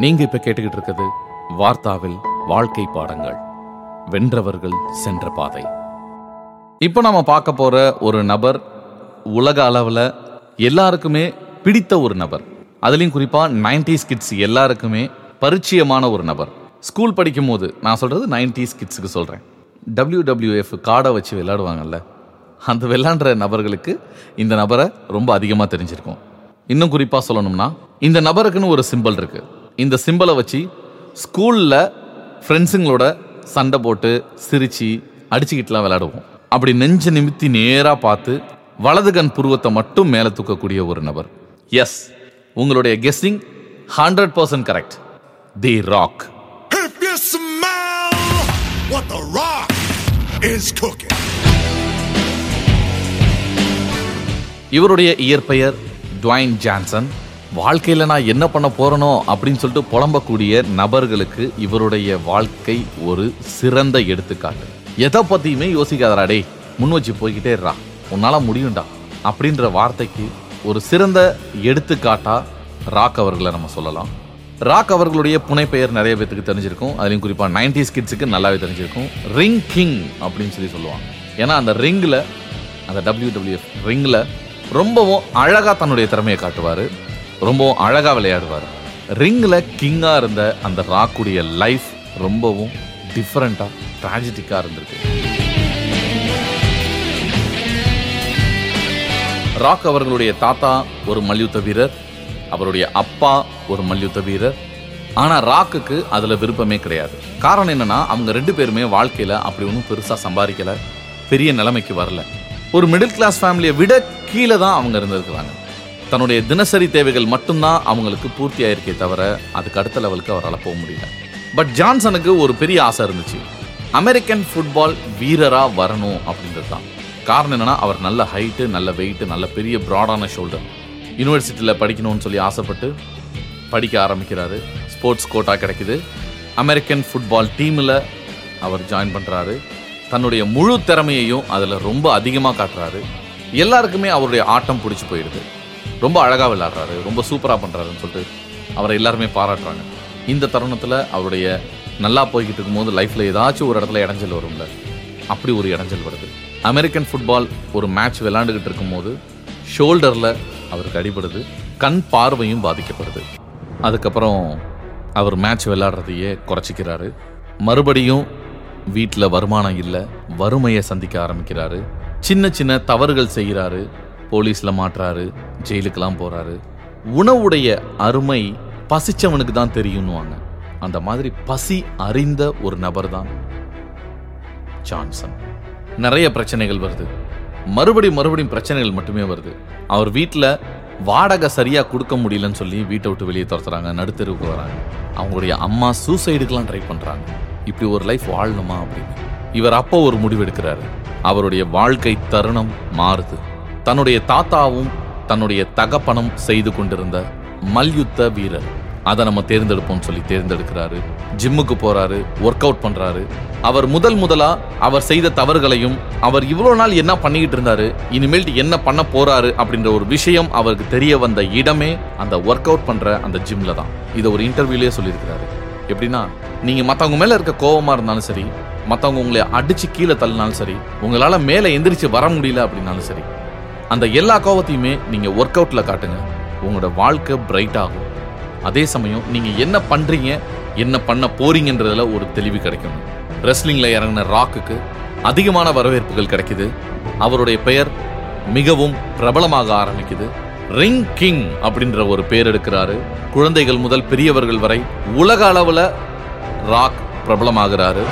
நீங்க இப்ப கேட்டுக்கிட்டு இருக்கிறது வார்த்தாவில் வாழ்க்கை பாடங்கள் வென்றவர்கள் சென்ற பாதை இப்போ நாம பார்க்க போற ஒரு நபர் உலக அளவில் எல்லாருக்குமே பிடித்த ஒரு நபர் அதுலயும் குறிப்பா 90s கிட்ஸ் எல்லாருக்குமே பரிச்சயமான ஒரு நபர் ஸ்கூல் படிக்கும் போது நான் சொல்றது 90s கிட்ஸுக்கு சொல்றேன் WWF கார்டை வச்சு விளையாடுவாங்கல்ல அந்த விளையாடுற நபர்களுக்கு இந்த நபரை ரொம்ப அதிகமாக தெரிஞ்சிருக்கும் இன்னும் குறிப்பாக சொல்லணும்னா இந்த நபருக்குன்னு ஒரு சிம்பல் இருக்கு இந்த சிம்பலை வச்சு ஸ்கூலில் ஃப்ரெண்ட்ஸுங்களோட சண்டை போட்டு சிரிச்சு அடிச்சுக்கிட்டுலாம் விளையாடுவோம் அப்படி நெஞ்ச நிமித்தி நேராக பார்த்து வலது கண் புருவத்தை மட்டும் மேலே தூக்கக்கூடிய ஒரு நபர் எஸ் உங்களுடைய guessing hundred percent correct the Rock If you smell what the rock is cooking. இவருடைய இயற்பெயர் டுவைன் ஜான்சன் வாழ்க்கையில் நான் என்ன பண்ண போறனோ அப்படின்னு சொல்லிட்டு புலம்பக்கூடிய நபர்களுக்கு இவருடைய வாழ்க்கை ஒரு சிறந்த எடுத்துக்காட்டு எதை பத்தியுமே யோசிக்காதடா டேய் முன் வச்சு போய்கிட்டே இருடா உன்னால முடியும்டா அப்படின்ற வார்த்தைக்கு ஒரு சிறந்த எடுத்துக்காட்டா ராக் அவர்களை நம்ம சொல்லலாம் ராக் அவர்களுடைய புனைப்பெயர் நிறைய பேத்துக்கு தெரிஞ்சிருக்கும் அதுலயும் குறிப்பா 90s கிட்ஸுக்கு நல்லாவே தெரிஞ்சிருக்கும் ரிங் கிங் அப்படின்னு சொல்லி சொல்லுவாங்க ஏன்னா அந்த ரிங்கில் அந்த WWF ரிங்கில் ரொம்பவும் அழகாக தன்னுடைய திறமையை காட்டுவார் ரொம்பவும் அழகாக விளையாடுவார் ரிங்கில் கிங்காக இருந்த அந்த ராக்குடைய லைஃப் ரொம்பவும் டிஃப்ரெண்ட்டாக ட்ராஜடிக்காக இருந்திருக்கு ராக் அவர்களுடைய தாத்தா ஒரு மல்யுத்த வீரர் அவருடைய அப்பா ஒரு மல்யுத்த வீரர் ஆனா ராக்குக்கு அதுல விருப்பமே கிடையாது காரணம் என்னன்னா அவங்க ரெண்டு பேருமே வாழ்க்கையில அப்படி ஒன்றும் பெருசா சம்பாதிக்கல பெரிய நிலைமைக்கு வரல ஒரு மிடில் கிளாஸ் ஃபேமிலியை விட கீழே தான் அவங்க இருந்திருக்கிறாங்க தன்னுடைய தினசரி தேவைகள் மட்டும்தான் அவங்களுக்கு பூர்த்தி ஆயிருக்கே தவிர அதுக்கு அடுத்த லெவலுக்கு அவரால் போக முடியல பட் ஜான்சனுக்கு ஒரு பெரிய ஆசை இருந்துச்சு அமெரிக்கன் ஃபுட்பால் வீரரா வரணும் அப்படின்றது தான் காரணம் என்னன்னா அவர் நல்ல ஹைட்டு நல்ல வெயிட் நல்ல பெரிய ப்ராடான ஷோல்டர் யூனிவர்சிட்டியில் படிக்கணும்னு சொல்லி ஆசைப்பட்டு படிக்க ஆரம்பிக்கிறாரு ஸ்போர்ட்ஸ் கோட்டா கிடைக்குது அமெரிக்கன் ஃபுட்பால் டீமில் அவர் ஜாயின் பண்ணுறாரு தன்னுடைய முழு திறமையையும் அதில் ரொம்ப அதிகமாக காட்டுறாரு எல்லாருக்குமே அவருடைய ஆட்டம் பிடிச்சி போயிடுது ரொம்ப அழகாக விளையாடுறாரு ரொம்ப சூப்பராக பண்ணுறாருன்னு சொல்லிட்டு அவரை எல்லாருமே பாராட்டுறாங்க இந்த தருணத்தில் அவருடைய நல்லா போய்கிட்டு இருக்கும்போது லைஃப்பில் ஏதாச்சும் ஒரு இடத்துல இடைஞ்சல் வரும்ல அப்படி ஒரு இடைஞ்சல் வருது அமெரிக்கன் ஃபுட்பால் ஒரு மேட்ச் விளையாண்டுக்கிட்டு இருக்கும்போது ஷோல்டரில் அவருக்கு அடிபடுது கண் பார்வையும் பாதிக்கப்படுது அதுக்கப்புறம் அவர் மேட்ச் விளையாடுறதையே குறைச்சிக்கிறாரு மறுபடியும் வீட்டில் வருமானம் இல்லை வறுமையை சந்திக்க ஆரம்பிக்கிறாரு சின்ன சின்ன தவறுகள் செய்கிறாரு போலீஸில் மாட்டுறாரு ஜெயிலுக்கெல்லாம் போகிறாரு உணவுடைய அருமை பசிச்சவனுக்கு தான் தெரியும்னுவாங்க அந்த மாதிரி பசி அறிந்த ஒரு நபர் தான் ஜான்சன் நிறைய பிரச்சனைகள் வருது மறுபடியும் மறுபடியும் பிரச்சனைகள் மட்டுமே வருது அவர் வீட்டில் வாடகை சரியாக கொடுக்க முடியலன்னு சொல்லி வீட்டை விட்டு வெளியே துரத்துறாங்க நடுத்தெருவுக்கு வராங்க அவங்களுடைய அம்மா சூசைடுக்கெல்லாம் ட்ரை பண்ணுறாங்க இப்படி ஒரு லைஃப் வாழணுமா அப்படின்னு இவர் அப்போ ஒரு முடிவு எடுக்கிறாரு அவருடைய வாழ்க்கை தருணம் மாறுது தன்னுடைய தாத்தாவும் தன்னுடைய தகப்பனும் செய்து கொண்டிருந்த மல்யுத்த வீரர் அதை நம்ம தேர்ந்தெடுப்போம்னு சொல்லி தேர்ந்தெடுக்கிறாரு ஜிம்முக்கு போறாரு ஒர்க் அவுட் பண்றாரு அவர் முதல் முதலா அவர் செய்த தவறுகளையும் அவர் இவ்வளவு நாள் என்ன பண்ணிக்கிட்டு இருந்தாரு இனிமேல்ட்டு என்ன பண்ண போறாரு அப்படின்ற ஒரு விஷயம் அவருக்கு தெரிய வந்த இடமே அந்த ஒர்க் அவுட் பண்ற அந்த ஜிம்ல தான் இதை ஒரு இன்டர்வியூலயே சொல்லியிருக்கிறாரு எப்படின்னா நீங்க மத்தவங்க மேல இருக்க கோவமா இருந்தாலும் சரி மத்தவங்க உங்களை அடிச்சு கீழே தள்ளினாலும் சரி உங்களால மேல எந்திரிச்சு வர முடியல அப்படின்னாலும் சரி அந்த எல்லா கோவத்தையுமே நீங்க ஒர்க் அவுட்ல காட்டுங்க உங்களோட வாழ்க்கை பிரைட் ஆகும் அதே சமயம் நீங்க என்ன பண்றீங்க என்ன பண்ண போறீங்கன்றதுல ஒரு தெளிவு கிடைக்கும் ரெஸ்லிங்ல இறங்கின ராக்குக்கு அதிகமான வரவேற்புகள் கிடைக்குது அவருடைய பெயர் மிகவும் பிரபலமாக ஆரம்பிக்குது ரிங் கிங் அப்படின்ற ஒரு பேர் எடுக்கிறாரு குழந்தைகள் முதல் பெரியவர்கள் வரை உலக அளவுல ராக் பிரபலமாகிறாரு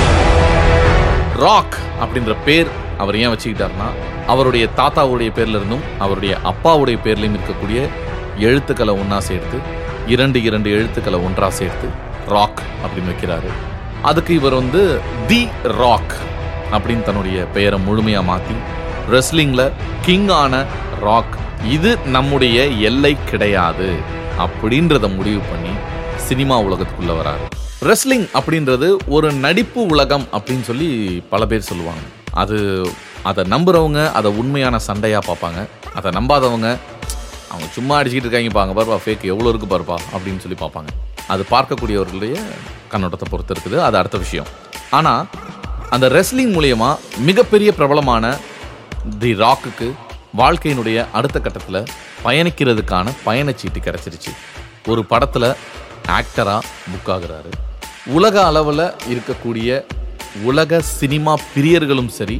ராக் அப்படின்ற பேர் அவர் ஏன் வச்சுக்கிட்டாருன்னா அவருடைய தாத்தாவுடைய பேர்ல இருந்தும் அவருடைய அப்பாவுடைய பேர்லையும் இருக்கக்கூடிய எழுத்துக்களை ஒன்றா சேர்த்து இரண்டு இரண்டு எழுத்துக்களை ஒன்றா சேர்த்து ராக் அப்படின்னு வைக்கிறாரு அதுக்கு இவர் வந்து தி ராக் அப்படின்னு தன்னுடைய பெயரை முழுமையாக மாற்றி ரெஸ்லிங்கில் கிங்கான ராக் இது நம்முடைய எல்லை கிடையாது அப்படின்றத முடிவு பண்ணி சினிமா உலகத்துக்குள்ள வராரு ரெஸ்லிங் அப்படின்றது ஒரு நடிப்பு உலகம் அப்படின்னு சொல்லி பல பேர் சொல்லுவாங்க அது அதை நம்புறவங்க அதை உண்மையான சண்டையா பார்ப்பாங்க அதை நம்பாதவங்க அவங்க சும்மா அடிச்சுக்கிட்டு இருக்காங்க பாங்க பாருப்பா ஃபேக் எவ்வளோ இருக்கு பாருப்பா அப்படின்னு சொல்லி பார்ப்பாங்க அது பார்க்கக்கூடியவர்களுடைய கண்ணோட்டத்தை பொறுத்து இருக்குது அது அடுத்த விஷயம் ஆனால் அந்த ரெஸ்லிங் மூலியமா மிகப்பெரிய பிரபலமான தி ராக்குக்கு வாழ்க்கையினுடைய அடுத்த கட்டத்தில் பயணிக்கிறதுக்கான பயணச்சீட்டு கிடைச்சிருச்சு ஒரு படத்தில் ஆக்டராக புக் ஆகுறாரு உலக அளவில் இருக்கக்கூடிய உலக சினிமா பிரியர்களும் சரி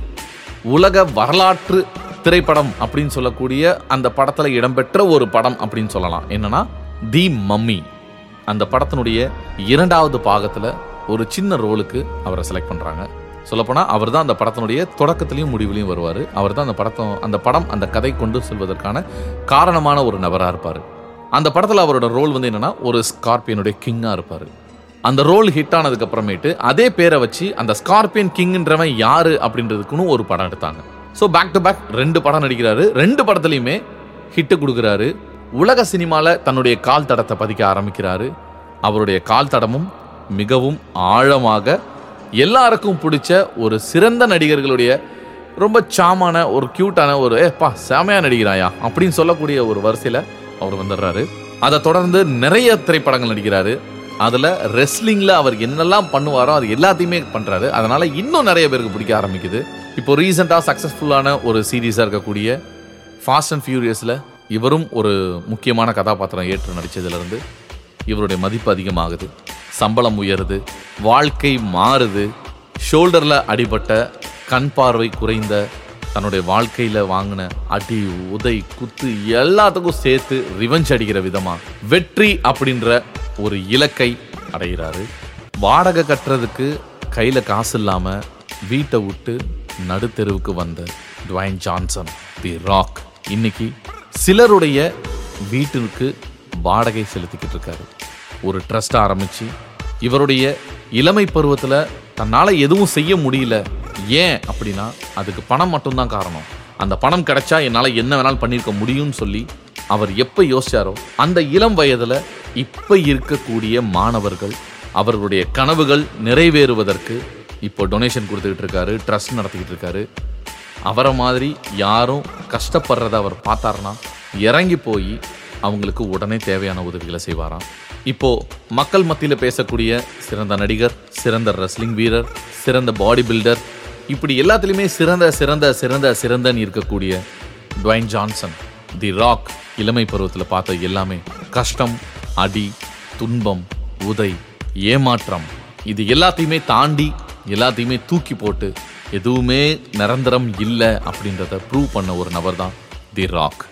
உலக வரலாற்று திரைப்படம் அப்படின்னு சொல்லக்கூடிய அந்த படத்தில் இடம்பெற்ற ஒரு படம் அப்படின்னு சொல்லலாம் என்னன்னா தி மம்மி அந்த படத்தினுடைய இரண்டாவது பாகத்தில் ஒரு சின்ன ரோலுக்கு அவரை செலக்ட் பண்ணுறாங்க சொல்லப்போனால் அவர் தான் அந்த படத்தினுடைய தொடக்கத்திலையும் முடிவுலையும் வருவார் அவர் தான் அந்த படத்தை அந்த படம் அந்த கதை கொண்டு செல்வதற்கான காரணமான ஒரு நபராக இருப்பார் அந்த படத்தில் அவரோட ரோல் வந்து என்னன்னா ஒரு ஸ்கார்பியனுடைய கிங்காக இருப்பார் அந்த ரோல் ஹிட் ஆனதுக்கு அப்புறமேட்டு அதே பேரை வச்சு அந்த ஸ்கார்பியன் கிங்ன்றவன் யாரு அப்படின்றதுக்குன்னு ஒரு படம் எடுத்தாங்க ஸோ பேக் டு பேக் ரெண்டு படம் நடிக்கிறாரு ரெண்டு படத்துலையுமே ஹிட்டு கொடுக்குறாரு உலக சினிமாவில் தன்னுடைய கால் தடத்தை பதிக்க ஆரம்பிக்கிறாரு அவருடைய கால் தடமும் மிகவும் ஆழமாக எல்லாருக்கும் பிடிச்ச ஒரு சிறந்த நடிகர்களுடைய ரொம்ப சாமான ஒரு க்யூட்டான ஒரு ஏப்பா செமையா நடிக்கிறாயா அப்படின்னு சொல்லக்கூடிய ஒரு வரிசையில் அவர் வந்துடுறாரு அதை தொடர்ந்து நிறைய திரைப்படங்கள் நடிக்கிறாரு அதில் ரெஸ்லிங்கில் அவர் என்னெல்லாம் பண்ணுவாரோ அது எல்லாத்தையுமே பண்ணுறாரு அதனால இன்னும் நிறைய பேருக்கு பிடிக்க ஆரம்பிக்குது இப்போ ரீசெண்டாக சக்ஸஸ்ஃபுல்லான ஒரு சீரீஸாக இருக்கக்கூடிய ஃபாஸ்ட் அண்ட் ஃபியூரியஸில் இவரும் ஒரு முக்கியமான கதாபாத்திரம் ஏற்று நடித்ததுலேருந்து இவருடைய மதிப்பு அதிகமாகுது சம்பளம் உயருது வாழ்க்கை மாறுது ஷோல்டரில் அடிபட்ட கண் பார்வை குறைந்த தன்னுடைய வாழ்க்கையில் வாங்கின அடி உதை குத்து எல்லாத்துக்கும் சேர்த்து ரிவெஞ்ச் அடிக்கிற விதமா வெற்றி அப்படின்ற ஒரு இலக்கை அடைகிறாரு வாடகை கட்டுறதுக்கு கையில் காசு இல்லாமல் வீட்டை விட்டு நடுத்தெருவுக்கு வந்த டுவைன் ஜான்சன் தி ராக் இன்னைக்கு சிலருடைய வீட்டிற்கு வாடகை செலுத்திக்கிட்டு இருக்காரு ஒரு ட்ரஸ்ட் ஆரம்பிச்சு இவருடைய இளமை பருவத்தில் தன்னால் எதுவும் செய்ய முடியல ஏன் அப்படின்னா அதுக்கு பணம் மட்டும்தான் காரணம் அந்த பணம் கிடைச்சா என்னால் என்ன வேணாலும் பண்ணியிருக்க முடியும்னு சொல்லி அவர் எப்போ யோசிச்சாரோ அந்த இளம் வயதில் இப்போ இருக்கக்கூடிய மாணவர்கள் அவர்களுடைய கனவுகள் நிறைவேறுவதற்கு இப்போ டொனேஷன் கொடுத்துக்கிட்டு இருக்காரு ட்ரஸ்ட் நடத்திக்கிட்டு இருக்காரு அவரை மாதிரி யாரும் கஷ்டப்படுறத அவர் பார்த்தாருன்னா இறங்கி போய் அவங்களுக்கு உடனே தேவையான உதவிகளை செய்வாராம் இப்போ மக்கள் மத்தியில் பேசக்கூடிய சிறந்த நடிகர் சிறந்த ரெஸ்லிங் வீரர் சிறந்த பாடி பில்டர் இப்படி எல்லாத்துலேயுமே சிறந்த சிறந்த சிறந்த சிறந்தன்னு இருக்கக்கூடிய டுவைன் ஜான்சன் தி ராக் இளமை பருவத்தில் பார்த்த எல்லாமே கஷ்டம் அடி துன்பம் உதை ஏமாற்றம் இது எல்லாத்தையுமே தாண்டி எல்லாத்தையுமே தூக்கி போட்டு எதுவுமே நிரந்தரம் இல்லை அப்படின்றத ப்ரூவ் பண்ண ஒரு நபர் தான் தி ராக்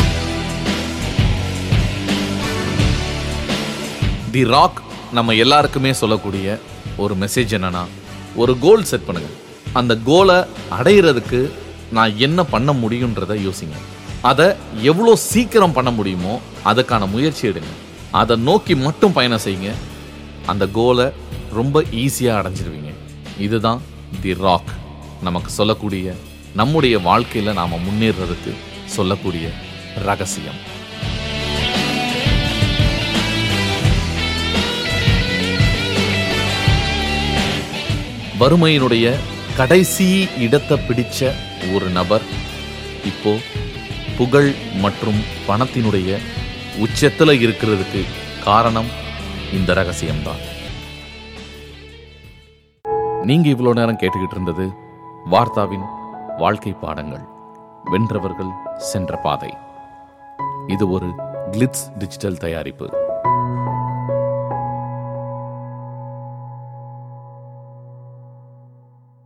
தி ராக் நம்ம எல்லாருக்குமே சொல்லக்கூடிய ஒரு மெசேஜ் என்னன்னா ஒரு கோல் செட் பண்ணுங்க அந்த கோலை அடையிறதுக்கு நான் என்ன பண்ண முடியுன்றதை யோசிங்க அதை எவ்வளோ சீக்கிரம் பண்ண முடியுமோ அதுக்கான முயற்சி எடுங்க அதை நோக்கி மட்டும் பயணம் செய்யுங்க அந்த கோலை ரொம்ப ஈஸியாக அடைஞ்சிருவீங்க இதுதான் தி ராக் நமக்கு சொல்லக்கூடிய நம்முடைய வாழ்க்கையில் நாம் முன்னேறதுக்கு சொல்லக்கூடிய ரகசியம் வறுமையினுடைய கடைசி இடத்தை பிடிச்ச ஒரு நபர் இப்போ புகழ் மற்றும் பணத்தினுடைய உச்சத்தில் இருக்கிறதுக்கு காரணம் இந்த ரகசியம்தான் நீங்க இவ்வளோ நேரம் கேட்டுக்கிட்டு இருந்தது வார்த்தாவின் வாழ்க்கை பாடங்கள் வென்றவர்கள் சென்ற பாதை இது ஒரு கிளிட்ஸ் டிஜிட்டல் தயாரிப்பு